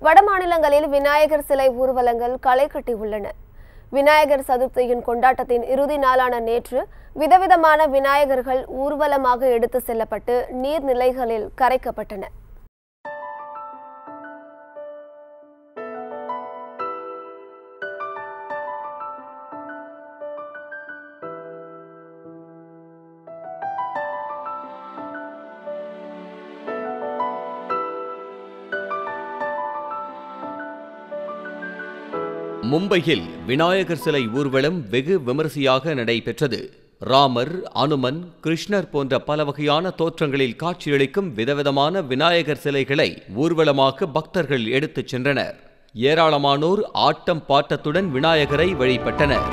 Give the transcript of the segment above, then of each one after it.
வட மாநிலங்களில் விநாயகர் சிலை ஊர்வலங்கள் களை கட்டியுள்ளன விநாயகர் சதுர்த்தியின் கொண்டாட்டத்தின் இறுதி நாளான நேற்று விதவிதமான விநாயகர்கள் ஊர்வலமாக எடுத்து செல்லப்பட்டு நீர்நிலைகளில் கரைக்கப்பட்டன மும்பையில் விநாயகர் சிலை ஊர்வலம் வெகு விமரிசையாக நடைபெற்றது ராமர் அனுமன் கிருஷ்ணர் போன்ற பல வகையான தோற்றங்களில் காட்சியளிக்கும் விதவிதமான விநாயகர் சிலைகளை ஊர்வலமாக பக்தர்கள் எடுத்துச் சென்றனர் ஏராளமானோர் ஆட்டம் பாட்டத்துடன் விநாயகரை வழிபட்டனர்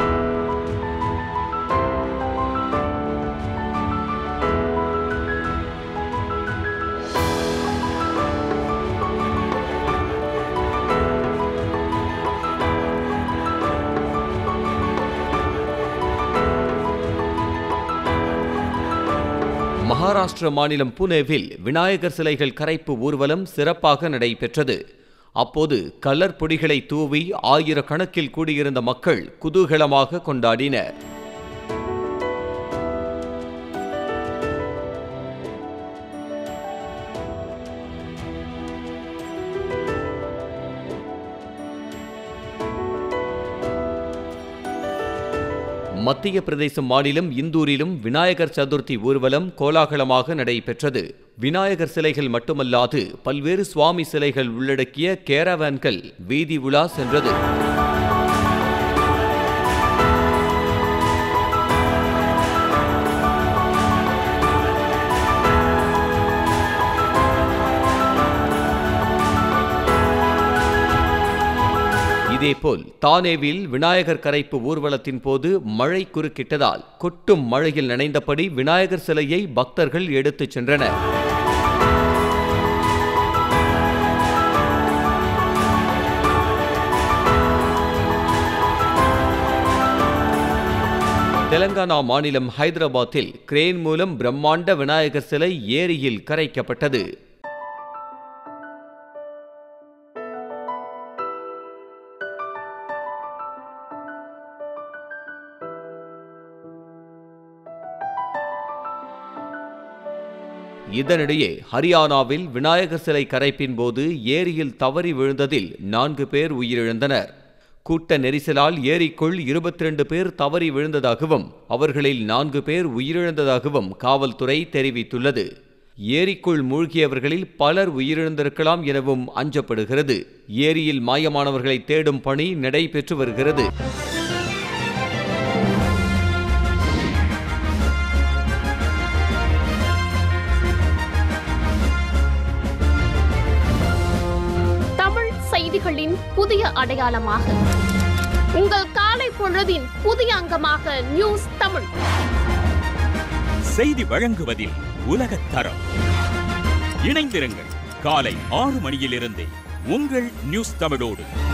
மகாராஷ்டிர மாநிலம் புனேவில் விநாயகர் சிலைகள் கரைப்பு ஊர்வலம் சிறப்பாக நடைபெற்றது அப்போது கலர் பொடிகளை தூவி ஆயிரக்கணக்கில் கூடியிருந்த மக்கள் குதூகலமாக கொண்டாடினர் மத்திய பிரதேச மாநிலம் இந்தூரிலும் விநாயகர் சதுர்த்தி ஊர்வலம் கோலாகலமாக நடைபெற்றது விநாயகர் சிலைகள் மட்டுமல்லாது பல்வேறு சுவாமி சிலைகள் உள்ளடக்கிய கேரவான்கள் வீதி உலா சென்றது இதேபோல் தானேவில் விநாயகர் கரைப்பு ஊர்வலத்தின் போது மழை குறுக்கிட்டதால் கொட்டும் மழையில் நனைந்தபடி விநாயகர் சிலையை பக்தர்கள் எடுத்துச் சென்றனர் தெலங்கானா மாநிலம் ஹைதராபாத்தில் கிரேன் மூலம் பிரம்மாண்ட விநாயகர் சிலை ஏரியில் கரைக்கப்பட்டது இதனிடையே ஹரியானாவில் விநாயகர் சிலை கரைப்பின் போது ஏரியில் தவறி விழுந்ததில் நான்கு பேர் உயிரிழந்தனர் கூட்ட நெரிசலால் ஏரிக்குள் இருபத்தி ரெண்டு பேர் தவறி விழுந்ததாகவும் அவர்களில் நான்கு பேர் உயிரிழந்ததாகவும் காவல்துறை தெரிவித்துள்ளது ஏரிக்குள் மூழ்கியவர்களில் பலர் உயிரிழந்திருக்கலாம் எனவும் அஞ்சப்படுகிறது ஏரியில் மாயமானவர்களை தேடும் பணி நடைபெற்று வருகிறது தமிழ் செய்திகளின் புதிய அடையாளமாக உங்கள் காலை பொழுதின் புதிய அங்கமாக நியூஸ் தமிழ் செய்தி வழங்குவதில் உலகத் தரம் இணைந்திருங்கள் காலை ஆறு மணியிலிருந்தே உங்கள் நியூஸ் தமிழோடு